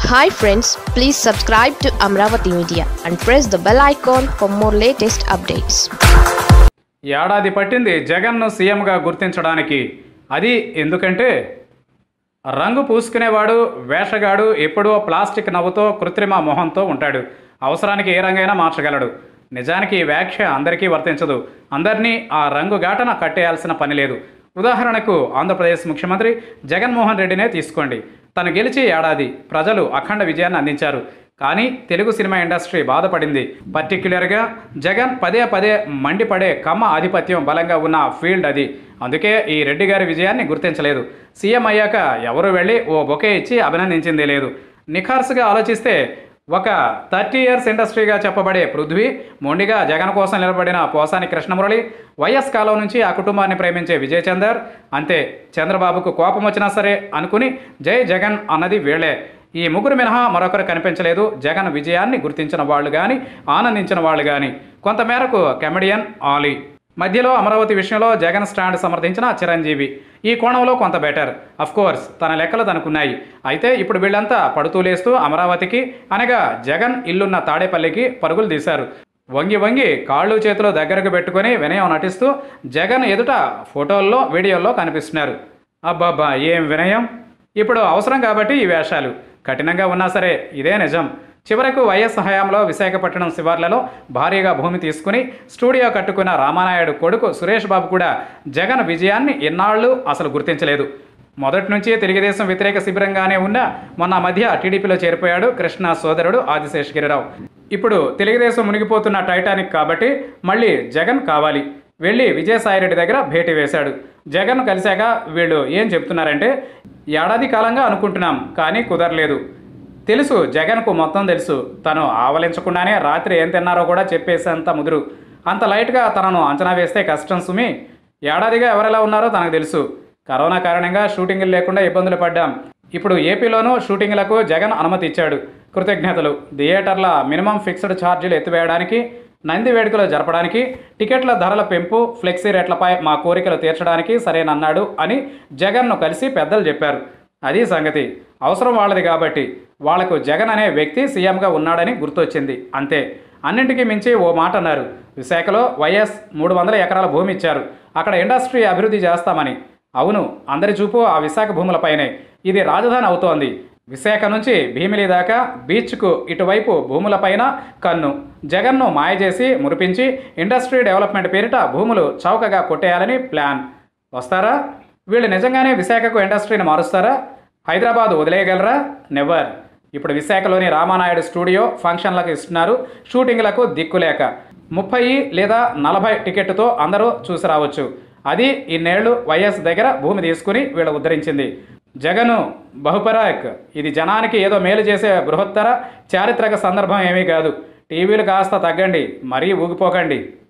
hi friends please subscribe to Amaravati media and press the bell icon for more latest updates ఏడాది పట్టింది జగన్ను సీఎంగా గుర్తించడానికి అది ఎందుకంటే రంగు పూసుకునేవాడు వేషగాడు ఎప్పుడూ ప్లాస్టిక్ నవ్వుతో కృత్రిమ మొహంతో ఉంటాడు అవసరానికి ఏ రంగైనా మార్చగలడు నిజానికి ఈ వ్యాఖ్య అందరికీ వర్తించదు అందరినీ ఆ రంగు ఘాటన కట్టేయాల్సిన పని లేదు ఉదాహరణకు ఆంధ్రప్రదేశ్ ముఖ్యమంత్రి జగన్మోహన్ రెడ్డినే తీసుకోండి తను గెలిచి ఏడాది ప్రజలు అఖండ విజయాన్ని అందించారు కానీ తెలుగు సినిమా ఇండస్ట్రీ బాధపడింది పర్టిక్యులర్గా జగన్ పదే పదే మండిపడే కమ్మ ఆధిపత్యం బలంగా ఉన్న ఫీల్డ్ అది అందుకే ఈ రెడ్డి గారి విజయాన్ని గుర్తించలేదు సీఎం అయ్యాక ఎవరు వెళ్ళి ఓ బొకే ఇచ్చి అభినందించిందే లేదు నిఖార్సుగా ఆలోచిస్తే ఒక థర్టీ ఇయర్స్ ఇండస్ట్రీగా చెప్పబడే పృథ్వీ మొండిగా జగన్ కోసం నిలబడిన పోసాని కృష్ణమురళి వైఎస్ కాలం నుంచి ఆ కుటుంబాన్ని ప్రేమించే విజయ్ చందర్ అంతే చంద్రబాబుకు కోపం వచ్చినా సరే అనుకుని జై జగన్ అన్నది వీళ్లే ఈ ముగ్గురు మినహా మరొకరు కనిపించలేదు జగన్ విజయాన్ని గుర్తించిన వాళ్ళు కానీ ఆనందించిన వాళ్ళు కానీ కొంతమేరకు కెమెడియన్ ఆలీ మధ్యలో అమరావతి విషయంలో జగన్ స్టాండ్ సమర్థించిన చిరంజీవి ఈ కోణంలో కొంత బెటర్ కోర్స్ తన లెక్కలు తనకున్నాయి అయితే ఇప్పుడు వీళ్ళంతా పడుతూ లేస్తూ అమరావతికి అనగా జగన్ ఇల్లున్న తాడేపల్లికి పరుగులు తీశారు వంగి వంగి కాళ్ళు చేతులు దగ్గరకు పెట్టుకొని వినయం నటిస్తూ జగన్ ఎదుట ఫోటోల్లో వీడియోల్లో కనిపిస్తున్నారు అబ్బాబ్బా ఏం వినయం ఇప్పుడు అవసరం కాబట్టి ఈ వేషాలు కఠినంగా ఉన్నా సరే ఇదే నిజం చివరకు వైఎస్ హయాంలో విశాఖపట్నం శివార్లలో భారీగా భూమి తీసుకుని స్టూడియో కట్టుకున్న రామానాయుడు కొడుకు సురేష్ బాబు కూడా జగన్ విజయాన్ని ఎన్నాళ్ళు అసలు గుర్తించలేదు మొదటి నుంచి తెలుగుదేశం వ్యతిరేక శిబిరంగానే ఉన్న మొన్న మధ్య టీడీపీలో చేరిపోయాడు కృష్ణ సోదరుడు ఆదిశేషగిరిరావు ఇప్పుడు తెలుగుదేశం మునిగిపోతున్న టైటానిక్ కాబట్టి మళ్ళీ జగన్ కావాలి వెళ్ళి విజయసాయిరెడ్డి దగ్గర భేటీ వేశాడు జగన్ కలిశాక వీళ్ళు ఏం చెప్తున్నారంటే ఏడాది కాలంగా అనుకుంటున్నాం కానీ కుదరలేదు తెలుసు జగన్కు మొత్తం తెలుసు తను ఆవలించకుండానే రాత్రి ఏం తిన్నారో కూడా చెప్పేసేంత ముదురు అంత లైట్గా తనను అంచనా వేస్తే కష్టం సుమి ఏడాదిగా ఎవరెలా ఉన్నారో తనకు తెలుసు కరోనా కారణంగా షూటింగ్లు లేకుండా ఇబ్బందులు పడ్డాం ఇప్పుడు ఏపీలోనూ షూటింగ్లకు జగన్ అనుమతి ఇచ్చాడు కృతజ్ఞతలు థియేటర్ల మినిమం ఫిక్స్డ్ ఛార్జీలు ఎత్తివేయడానికి నంది వేడుకలు జరపడానికి టికెట్ల ధరల పెంపు ఫ్లెక్సీ రేట్లపై మా కోరికలు తీర్చడానికి సరేనన్నాడు అని జగన్ను కలిసి పెద్దలు చెప్పారు అది సంగతి అవసరం వాళ్ళది కాబట్టి వాళ్లకు జగన్ అనే వ్యక్తి సీఎంగా ఉన్నాడని గుర్తొచ్చింది అంతే అన్నింటికీ మించి ఓ మాట అన్నారు విశాఖలో వైఎస్ మూడు వందల ఎకరాల భూమి ఇచ్చారు అక్కడ ఇండస్ట్రీ అభివృద్ధి చేస్తామని అవును అందరి చూపు ఆ విశాఖ భూములపైనే ఇది రాజధాని అవుతోంది విశాఖ నుంచి భీమిలి దాకా బీచ్కు ఇటువైపు భూములపైన కన్ను జగన్ను మాయ చేసి మురిపించి ఇండస్ట్రీ డెవలప్మెంట్ పేరిట భూములు చౌకగా కొట్టేయాలని ప్లాన్ వస్తారా వీళ్ళు నిజంగానే విశాఖకు ఇండస్ట్రీని మారుస్తారా హైదరాబాద్ వదిలేయగలరా నెవర్ ఇప్పుడు విశాఖలోని రామానాయుడు స్టూడియో ఫంక్షన్లకు ఇస్తున్నారు షూటింగ్లకు దిక్కులేక ముప్పై లేదా నలభై టికెట్తో అందరూ చూసి రావచ్చు అది ఇన్నేళ్లు వైఎస్ దగ్గర భూమి తీసుకుని వీళ్ళు ఉద్ధరించింది జగను బహుపరాక్ ఇది జనానికి ఏదో మేలు చేసే బృహత్తర చారిత్రక సందర్భం ఏమీ కాదు టీవీలు కాస్త తగ్గండి మరీ ఊగిపోకండి